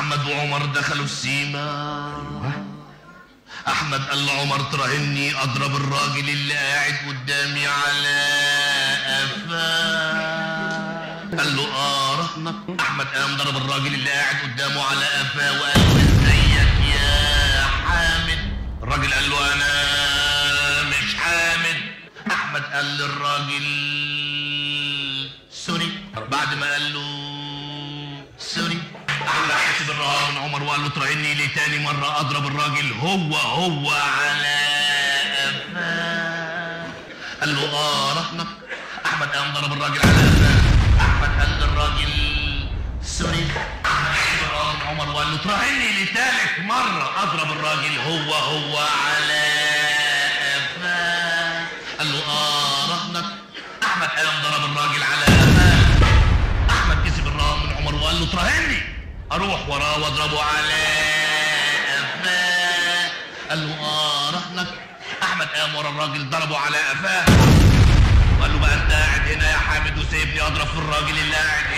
احمد وعمر دخلوا السيما احمد قال لعمر تراهني اضرب الراجل اللي قاعد قدامي على قفاه قال له اه رهنك احمد قام ضرب الراجل اللي قاعد قدامه على قفاه وقال له ازيك يا حامد الراجل قال له انا مش حامد احمد قال للراجل سوري بعد ما قال له سوري احمد حسب الرهان من عمر وقال له تراهني ليه تاني مره اضرب الراجل هو هو على قفاه قال له اه رهنك احمد قام ضرب الراجل على قفاه احمد قال للراجل سوري احمد حسب الرهان من عمر وقال له تراهني لتالت مره اضرب الراجل هو هو على قفاه قال له اه رهنك احمد قام ضرب الراجل على قفاه احمد كسب الرهان من عمر وقال له تراهني اروح وراه واضربه على قفاه قال له اه رهنك احمد قام ورا الراجل ضربه على قفاه وقال له بقى انت قاعد هنا يا حامد وسايبني اضرب في الراجل اللي قاعد